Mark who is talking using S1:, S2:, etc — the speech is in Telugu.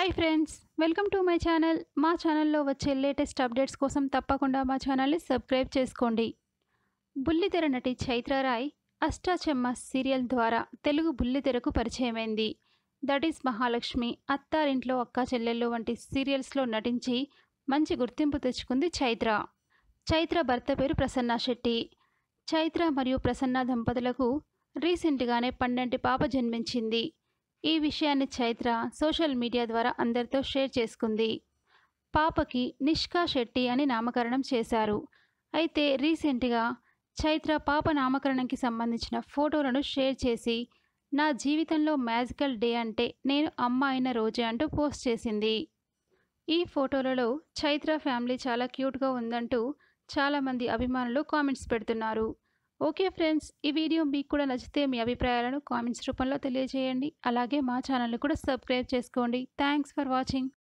S1: hi friends welcome to my channel మా ఛానల్లో వచ్చే లేటెస్ట్ అప్డేట్స్ కోసం తప్పకుండా మా ఛానల్ని సబ్స్క్రైబ్ చేసుకోండి బుల్లితెర నటి చైత్రారాయ్ అష్టాచెమ్మ సీరియల్ ద్వారా తెలుగు బుల్లితెరకు పరిచయమైంది దట్ ఈస్ మహాలక్ష్మి అత్తారింట్లో అక్క చెల్లెళ్ళు వంటి సీరియల్స్లో నటించి మంచి గుర్తింపు తెచ్చుకుంది చైత్ర చైత్ర భర్త పేరు ప్రసన్న శెట్టి చైత్ర మరియు ప్రసన్న దంపతులకు రీసెంట్గానే పన్నెంటి పాప జన్మించింది ఈ విషయాన్ని చైత్ర సోషల్ మీడియా ద్వారా అందరితో షేర్ చేసుకుంది పాపకి నిష్కా శెట్టి అని నామకరణం చేశారు అయితే రీసెంట్గా చైత్ర పాప నామకరణంకి సంబంధించిన ఫోటోలను షేర్ చేసి నా జీవితంలో మ్యాజికల్ డే అంటే నేను అమ్మ అయిన రోజే అంటూ పోస్ట్ చేసింది ఈ ఫోటోలలో చైత్ర ఫ్యామిలీ చాలా క్యూట్గా ఉందంటూ చాలామంది అభిమానులు కామెంట్స్ పెడుతున్నారు ఓకే ఫ్రెండ్స్ ఈ వీడియో మీకు కూడా నచ్చితే మీ అభిప్రాయాలను కామెంట్స్ రూపంలో తెలియజేయండి అలాగే మా ఛానల్ని కూడా సబ్స్క్రైబ్ చేసుకోండి థ్యాంక్స్ ఫర్ వాచింగ్